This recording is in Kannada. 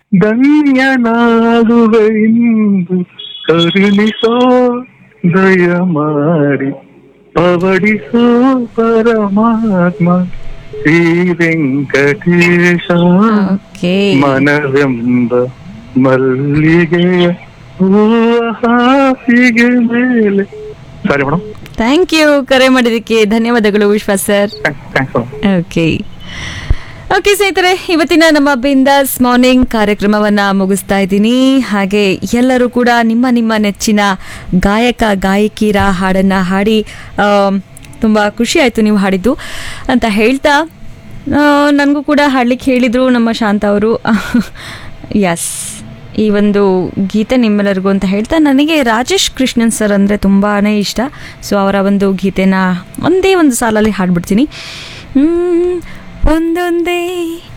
ಧನ್ಯನಾಗುವೆ ಇಂದು ಕರುಣಿಸೋ ದಯ ಮಾಡಿ ಪವಡಿಸೋ ಪರಮಾತ್ಮ ಶ್ರೀ ವೆಂಕಟೇಶ ಓಕೆ ಮನವೆಂಬ ಮಲ್ಲಿಗೆಯ ಹೂವ ಹಾಸಿಗೆ ಮೇಲೆ ಸಾರಿ ಮೇಡಮ್ ಥ್ಯಾಂಕ್ ಯು ಕರೆ ಮಾಡಿದ್ದಕ್ಕೆ ಧನ್ಯವಾದಗಳು Vishwas sir thanks okay okay ಸ್ನೇಹಿತರೆ ಇವತ್ತಿನ ನಮ್ಮ ಬಿಂದಾಸ್ ಮಾರ್ನಿಂಗ್ ಕಾರ್ಯಕ್ರಮವನ್ನ ಮುಗಿಸ್ತಾ ಇದ್ದೀನಿ ಹಾಗೆ ಎಲ್ಲರೂ ಕೂಡ ನಿಮ್ಮ ನಿಮ್ಮ ನೆಚ್ಚಿನ ಗಾಯಕ ಗಾಯಕಿಯರ ಹಾಡನ್ನ ಹಾಡಿ ಆಮ್, ತುಂಬ ಖುಷಿ ಆಯಿತು ನೀವು ಹಾಡಿದ್ದು ಅಂತ ಹೇಳ್ತಾ ನನಗೂ ಕೂಡ ಹಾಡ್ಲಿಕ್ಕೆ ಹೇಳಿದರು ನಮ್ಮ ಶಾಂತ ಅವರು ಎಸ್ ಈ ಒಂದು ಗೀತೆ ನಿಮ್ಮೆಲ್ಲರಿಗೂ ಅಂತ ಹೇಳ್ತಾ ನನಗೆ ರಾಜೇಶ್ ಕೃಷ್ಣನ್ ಸರ್ ಅಂದರೆ ತುಂಬಾ ಇಷ್ಟ ಸೊ ಅವರ ಒಂದು ಗೀತೆನ ಒಂದೇ ಒಂದು ಸಾಲಲ್ಲಿ ಹಾಡ್ಬಿಡ್ತೀನಿ ಹ್ಮ್, ಒಂದೊಂದೇ